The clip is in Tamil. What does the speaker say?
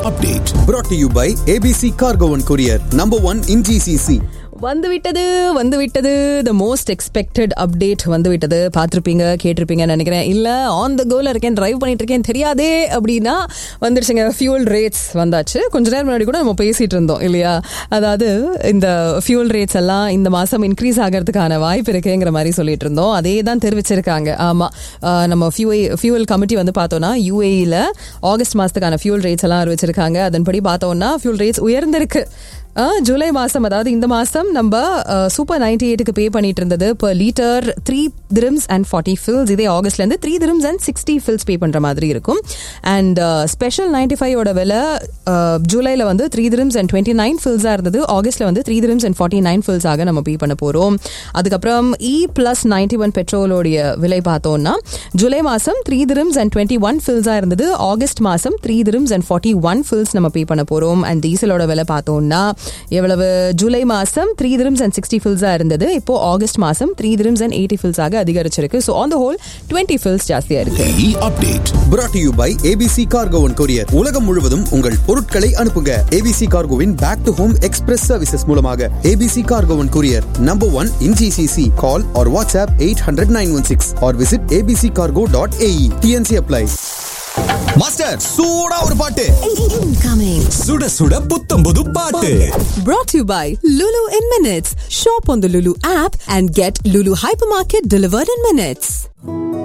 update. brought to you by ABC Cargo and Courier, number one in GCC. வந்து விட்டது வந்து விட்டது த மோஸ்ட் எக்ஸ்பெக்டட் அப்டேட் வந்து விட்டது பார்த்துருப்பீங்க கேட்டிருப்பீங்கன்னு நினைக்கிறேன் இல்லை ஆன் த கோல இருக்கேன் டிரைவ் பண்ணிட்டு இருக்கேன் தெரியாதே அப்படின்னா வந்துருச்சுங்க ஃபியூல் ரேட்ஸ் வந்தாச்சு கொஞ்ச நேரம் முன்னாடி கூட நம்ம பேசிட்டு இருந்தோம் இல்லையா அதாவது இந்த ஃபியூல் ரேட்ஸ் எல்லாம் இந்த மாதம் இன்க்ரீஸ் ஆகிறதுக்கான வாய்ப்பு இருக்குங்கிற மாதிரி சொல்லிட்டு இருந்தோம் அதே தான் தெரிவிச்சிருக்காங்க ஆமாம் நம்ம ஃபியூ ஃபியூல் கமிட்டி வந்து பார்த்தோம்னா யூஏஇல ஆகஸ்ட் மாதத்துக்கான ஃபியூல் ரேட்ஸ் எல்லாம் அறிவிச்சிருக்காங்க அதன்படி பார்த்தோம்னா ஃபியூல் ரேட்ஸ் உயர்ந்திருக்கு ஆ, ஜூலை மாதம் அதாவது இந்த மாதம் நம்ம சூப்பர் நைன்டி எயிட்டுக்கு பே பண்ணிட்டு இருந்தது per litre three dirhams and forty fils இதே ஆகஸ்ட்லேருந்து three dirhams and sixty fils pay பண்ணுற மாதிரி இருக்கும் அண்ட் ஸ்பெஷல் நைன்டி ஃபைவோட விலை ஜூலையில் வந்து three dirhams and twenty nine ஃபில்ஸாக இருந்தது ஆகஸ்ட்டில் வந்து three dirhams and forty nine ஃபில்ஸாக நம்ம பே பண்ண போகிறோம் அதுக்கப்புறம் இ ப்ளஸ் நைன்டி ஒன் பெட்ரோலோடைய விலை பார்த்தோம்னா ஜூலை மாதம் three dirhams and twenty one ஃபில்ஸாக இருந்தது ஆகஸ்ட் மாதம் three dirhams and forty one fils நம்ம பே பண்ண போகிறோம் அண்ட் டீசலோட விலை பார்த்தோம்னா எவ்வளவு ஜூலை மாதம் த்ரீ திரம்ஸ் அண்ட் சிக்ஸ்டி ஃபில்ஸாக இருந்தது இப்போ ஆகஸ்ட் மாதம் த்ரீ திரம்ஸ் அண்ட் எயிட்டி ஃபில்ஸாக அதிகரிச்சிருக்கு so on the whole twenty fils ஜாஸ்தியாக இருக்கு Daily update. brought to you by ABC Cargo and Courier. உலகம் முழுவதும் உங்கள் பொருட்களை அனுப்புங்க ABC Cargoவின் back to home express services மூலமாக ABC Cargo and Courier, number one in GCC. Call or WhatsApp 800-916 or visit abccargo.ae. TNC apply. Master சூடா ஒரு பாட்டு Incoming. சுட சுட புத்தம் புது பாட்டு Brought to you by Lulu in Minutes. Shop on the Lulu app and get Lulu Hypermarket delivered in minutes.